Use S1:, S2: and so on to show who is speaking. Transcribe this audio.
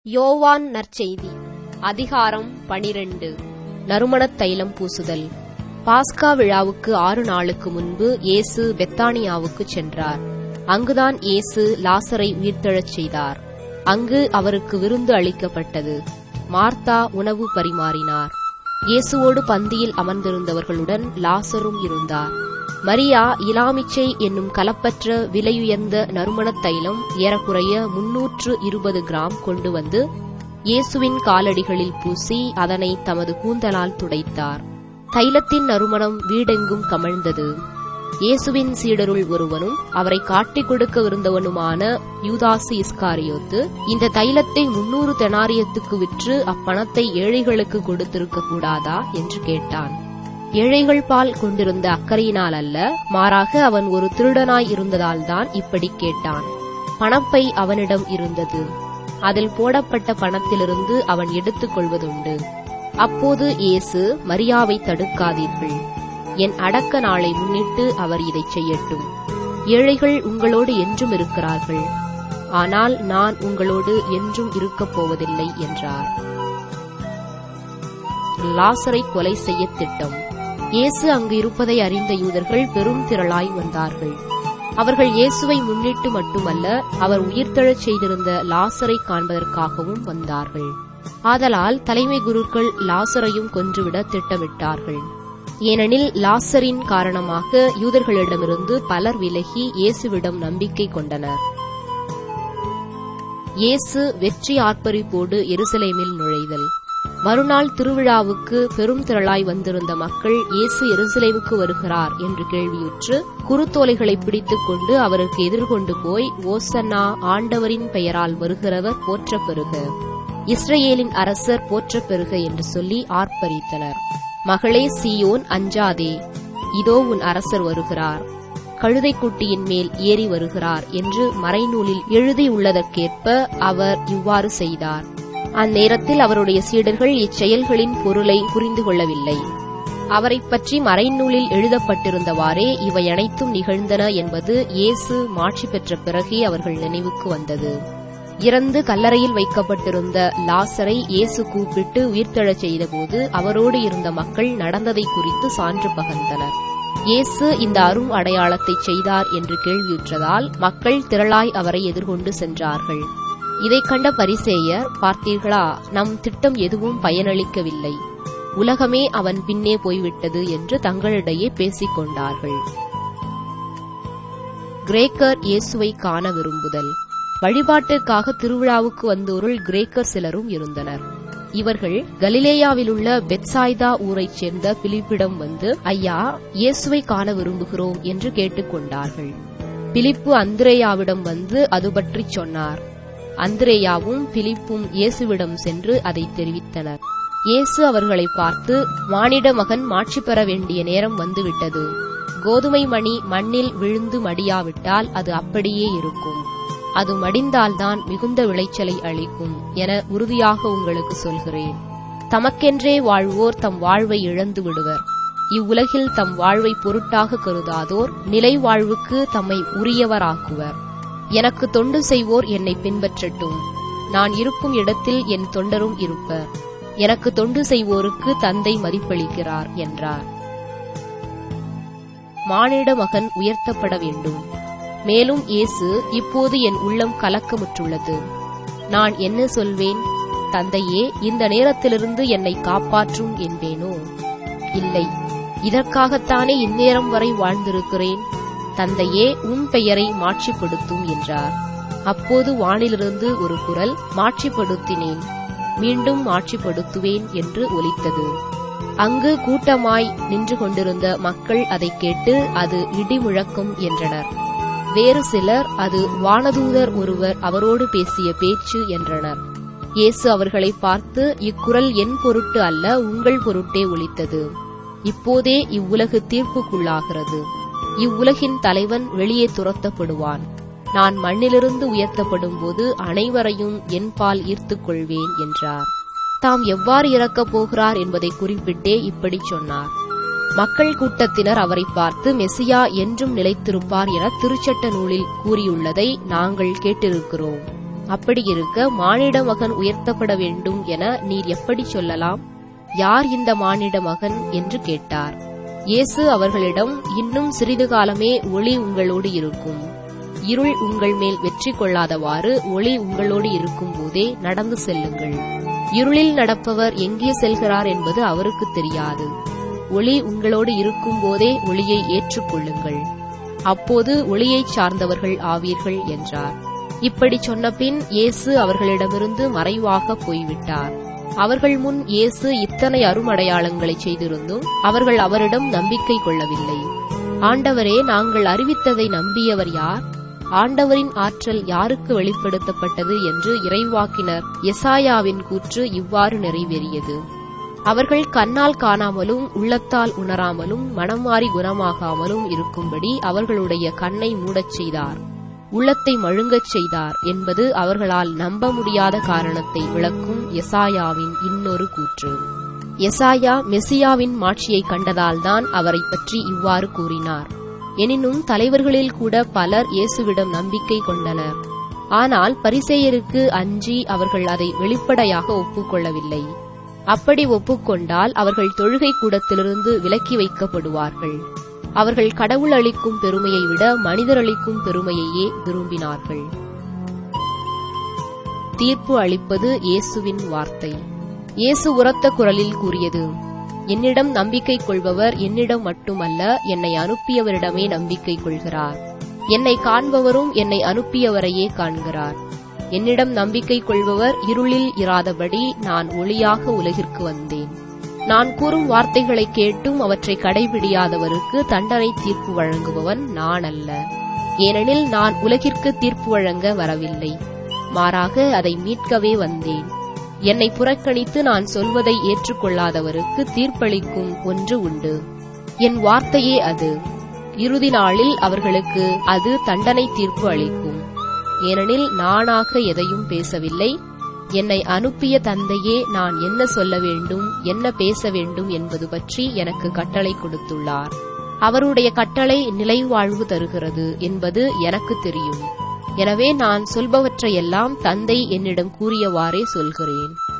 S1: யோவான் நற்செய்தி அதிகாரம் பனிரெண்டு நறுமணத் தைலம் பூசுதல் பாஸ்கா விழாவுக்கு ஆறு நாளுக்கு முன்பு இயேசு பெத்தானியாவுக்குச் சென்றார் அங்குதான் இயேசு லாசரை உயிர்த்தெழச் செய்தார் அங்கு அவருக்கு விருந்து அளிக்கப்பட்டது மார்த்தா உணவு பரிமாறினார் இயேசுவோடு பந்தியில் அமர்ந்திருந்தவர்களுடன் லாசரும் இருந்தார் மரியா இலாமிச்சை என்னும் கலப்பற்ற விலையுயர்ந்த நறுமணத் தைலம் ஏறக்குறைய முன்னூற்று இருபது கிராம் கொண்டு வந்து இயேசுவின் காலடிகளில் பூசி அதனை தமது கூந்தலால் துடைத்தார் தைலத்தின் நறுமணம் வீடெங்கும் கமழ்ந்தது இயேசுவின் சீடருள் ஒருவனும் அவரை காட்டிக் கொடுக்கவிருந்தவனுமான யூதாசு இஸ்காரியோத்து இந்த தைலத்தை முன்னூறு தெனாரியத்துக்கு விற்று அப்பணத்தை ஏழைகளுக்கு கொடுத்திருக்க கூடாதா என்று கேட்டான் ஏழைகள் பால் கொண்டிருந்த அக்கறையினால் அல்ல மாறாக அவன் ஒரு திருடனாய் இருந்ததால்தான் இப்படி கேட்டான் பணப்பை அவனிடம் இருந்தது அதில் போடப்பட்ட பணத்திலிருந்து அவன் எடுத்துக் கொள்வதுண்டு அப்போது இயேசு மரியாவை தடுக்காதீர்கள் என் அடக்க நாளை முன்னிட்டு அவர் இதைச் செய்யட்டும் ஏழைகள் உங்களோடு என்றும் இருக்கிறார்கள் ஆனால் நான் உங்களோடு என்றும் இருக்கப் போவதில்லை என்றார் லாசரை கொலை செய்ய திட்டம் இயேசு அங்கு இருப்பதை அறிந்த யூதர்கள் பெரும் திரளாய் வந்தார்கள் அவர்கள் இயேசுவை முன்னிட்டு மட்டுமல்ல அவர் உயிர்த்தெழச் செய்திருந்த லாசரை காண்பதற்காகவும் வந்தார்கள் ஆதலால் தலைமை குருக்கள் லாசரையும் கொன்றுவிட திட்டமிட்டார்கள் ஏனெனில் லாசரின் காரணமாக யூதர்களிடமிருந்து பலர் விலகி இயேசுவிடம் நம்பிக்கை கொண்டனர் இயேசு வெற்றி ஆர்ப்பரிப்போடு எருசலேமில் நுழைதல் மறுநாள் திருவிழாவுக்கு பெரும் திரளாய் வந்திருந்த மக்கள் இயேசு எருசலேமுக்கு வருகிறார் என்று கேள்வியுற்று குருத்தோலைகளை பிடித்துக் கொண்டு அவருக்கு எதிர்கொண்டு போய் ஓசன்னா ஆண்டவரின் பெயரால் வருகிறவர் போற்றப் பெறுக இஸ்ரேலின் அரசர் போற்றப் பெறுக என்று சொல்லி ஆர்ப்பரித்தனர் மகளே சீயோன் அஞ்சாதே இதோ உன் அரசர் வருகிறார் கழுதைக்குட்டியின் மேல் ஏறி வருகிறார் என்று மறைநூலில் எழுதியுள்ளதற்கேற்ப அவர் இவ்வாறு செய்தார் அந்நேரத்தில் அவருடைய சீடர்கள் இச்செயல்களின் பொருளை புரிந்து கொள்ளவில்லை அவரைப் பற்றி மறைநூலில் எழுதப்பட்டிருந்தவாறே இவை அனைத்தும் நிகழ்ந்தன என்பது இயேசு மாட்சி பெற்ற பிறகே அவர்கள் நினைவுக்கு வந்தது இறந்து கல்லறையில் வைக்கப்பட்டிருந்த லாசரை இயேசு கூப்பிட்டு உயிர்த்தெழச் செய்தபோது அவரோடு இருந்த மக்கள் நடந்ததை குறித்து சான்று பகர்ந்தனர் இயேசு இந்த அரும் அடையாளத்தை செய்தார் என்று கேள்வியுற்றதால் மக்கள் திரளாய் அவரை எதிர்கொண்டு சென்றார்கள் இதைக் கண்ட பரிசேயர் பார்த்தீர்களா நம் திட்டம் எதுவும் பயனளிக்கவில்லை உலகமே அவன் பின்னே போய்விட்டது என்று தங்களிடையே பேசிக் கொண்டார்கள் கிரேக்கர் இயேசுவை காண விரும்புதல் வழிபாட்டிற்காக திருவிழாவுக்கு வந்தோருள் கிரேக்கர் சிலரும் இருந்தனர் இவர்கள் கலிலேயாவிலுள்ள பெட்சாய்தா ஊரைச் சேர்ந்த பிலிப்பிடம் வந்து ஐயா இயேசுவை காண விரும்புகிறோம் என்று கேட்டுக்கொண்டார்கள் பிலிப்பு அந்திரேயாவிடம் வந்து அது பற்றிச் சொன்னார் அந்திரேயாவும் பிலிப்பும் இயேசுவிடம் சென்று அதை தெரிவித்தனர் இயேசு அவர்களை பார்த்து மானிட மகன் மாட்சி பெற வேண்டிய நேரம் வந்துவிட்டது கோதுமை மணி மண்ணில் விழுந்து மடியாவிட்டால் அது அப்படியே இருக்கும் அது மடிந்தால்தான் மிகுந்த விளைச்சலை அளிக்கும் என உறுதியாக உங்களுக்கு சொல்கிறேன் தமக்கென்றே வாழ்வோர் தம் வாழ்வை இழந்து விடுவர் இவ்வுலகில் தம் வாழ்வை பொருட்டாக கருதாதோர் நிலை வாழ்வுக்கு தம்மை உரியவராக்குவர் எனக்கு தொண்டு செய்வோர் என்னை பின்பற்றட்டும் நான் இருக்கும் இடத்தில் என் தொண்டரும் இருப்பர் எனக்கு தொண்டு செய்வோருக்கு தந்தை மதிப்பளிக்கிறார் என்றார் மானிட மகன் உயர்த்தப்பட வேண்டும் மேலும் இயேசு இப்போது என் உள்ளம் கலக்கமுற்றுள்ளது நான் என்ன சொல்வேன் தந்தையே இந்த நேரத்திலிருந்து என்னை காப்பாற்றும் என்பேனோ இல்லை இதற்காகத்தானே இந்நேரம் வரை வாழ்ந்திருக்கிறேன் தந்தையே உன் பெயரை மாட்சிப்படுத்தும் என்றார் அப்போது வானிலிருந்து ஒரு குரல் மாட்சிப்படுத்தினேன் மீண்டும் மாட்சிப்படுத்துவேன் என்று ஒலித்தது அங்கு கூட்டமாய் நின்று கொண்டிருந்த மக்கள் அதைக் கேட்டு அது இடிமுழக்கம் என்றனர் வேறு சிலர் அது வானதூதர் ஒருவர் அவரோடு பேசிய பேச்சு என்றனர் இயேசு அவர்களை பார்த்து இக்குரல் என் பொருட்டு அல்ல உங்கள் பொருட்டே ஒலித்தது இப்போதே இவ்வுலகு தீர்ப்புக்குள்ளாகிறது இவ்வுலகின் தலைவன் வெளியே துரத்தப்படுவான் நான் மண்ணிலிருந்து உயர்த்தப்படும் போது அனைவரையும் என்பால் ஈர்த்துக் கொள்வேன் என்றார் தாம் எவ்வாறு இறக்கப் போகிறார் என்பதை குறிப்பிட்டே இப்படி சொன்னார் மக்கள் கூட்டத்தினர் அவரை பார்த்து மெசியா என்றும் நிலைத்திருப்பார் என திருச்சட்ட நூலில் கூறியுள்ளதை நாங்கள் கேட்டிருக்கிறோம் அப்படி இருக்க மானிட மகன் உயர்த்தப்பட வேண்டும் என நீர் எப்படி சொல்லலாம் யார் இந்த மானிட மகன் என்று கேட்டார் இயேசு அவர்களிடம் இன்னும் சிறிது காலமே ஒளி உங்களோடு இருக்கும் இருள் உங்கள் மேல் வெற்றி கொள்ளாதவாறு ஒளி உங்களோடு இருக்கும் போதே நடந்து செல்லுங்கள் இருளில் நடப்பவர் எங்கே செல்கிறார் என்பது அவருக்கு தெரியாது ஒளி உங்களோடு இருக்கும் போதே ஒளியை ஏற்றுக்கொள்ளுங்கள் அப்போது ஒளியைச் சார்ந்தவர்கள் ஆவீர்கள் என்றார் இப்படி சொன்னபின் இயேசு அவர்களிடமிருந்து மறைவாக போய்விட்டார் அவர்கள் முன் இயேசு இத்தனை அருமடையாளங்களை செய்திருந்தும் அவர்கள் அவரிடம் நம்பிக்கை கொள்ளவில்லை ஆண்டவரே நாங்கள் அறிவித்ததை நம்பியவர் யார் ஆண்டவரின் ஆற்றல் யாருக்கு வெளிப்படுத்தப்பட்டது என்று இறைவாக்கினர் எசாயாவின் கூற்று இவ்வாறு நிறைவேறியது அவர்கள் கண்ணால் காணாமலும் உள்ளத்தால் உணராமலும் மனம் மாறி குணமாகாமலும் இருக்கும்படி அவர்களுடைய கண்ணை மூடச் செய்தார் உள்ளத்தை மழுங்கச் செய்தார் என்பது அவர்களால் நம்ப முடியாத காரணத்தை விளக்கும் எசாயாவின் இன்னொரு கூற்று எசாயா மெசியாவின் மாட்சியை கண்டதால்தான் அவரை பற்றி இவ்வாறு கூறினார் எனினும் தலைவர்களில் கூட பலர் இயேசுவிடம் நம்பிக்கை கொண்டனர் ஆனால் பரிசேயருக்கு அஞ்சி அவர்கள் அதை வெளிப்படையாக ஒப்புக்கொள்ளவில்லை அப்படி ஒப்புக்கொண்டால் அவர்கள் தொழுகை கூடத்திலிருந்து விலக்கி வைக்கப்படுவார்கள் அவர்கள் கடவுள் அளிக்கும் பெருமையை விட மனிதர் அளிக்கும் பெருமையையே விரும்பினார்கள் தீர்ப்பு அளிப்பது இயேசுவின் வார்த்தை இயேசு உரத்த குரலில் கூறியது என்னிடம் நம்பிக்கை கொள்பவர் என்னிடம் மட்டுமல்ல என்னை அனுப்பியவரிடமே நம்பிக்கை கொள்கிறார் என்னை காண்பவரும் என்னை அனுப்பியவரையே காண்கிறார் என்னிடம் நம்பிக்கை கொள்பவர் இருளில் இராதபடி நான் ஒளியாக உலகிற்கு வந்தேன் நான் கூறும் வார்த்தைகளை கேட்டும் அவற்றை கடைபிடியாதவருக்கு தண்டனை தீர்ப்பு வழங்குபவன் நான் அல்ல ஏனெனில் நான் உலகிற்கு தீர்ப்பு வழங்க வரவில்லை மாறாக அதை மீட்கவே வந்தேன் என்னை புறக்கணித்து நான் சொல்வதை ஏற்றுக்கொள்ளாதவருக்கு தீர்ப்பளிக்கும் ஒன்று உண்டு என் வார்த்தையே அது இறுதி நாளில் அவர்களுக்கு அது தண்டனை தீர்ப்பு அளிக்கும் ஏனெனில் நானாக எதையும் பேசவில்லை என்னை அனுப்பிய தந்தையே நான் என்ன சொல்ல வேண்டும் என்ன பேச வேண்டும் என்பது பற்றி எனக்கு கட்டளை கொடுத்துள்ளார் அவருடைய கட்டளை நிலைவாழ்வு தருகிறது என்பது எனக்கு தெரியும் எனவே நான் சொல்பவற்றையெல்லாம் தந்தை என்னிடம் கூறியவாறே சொல்கிறேன்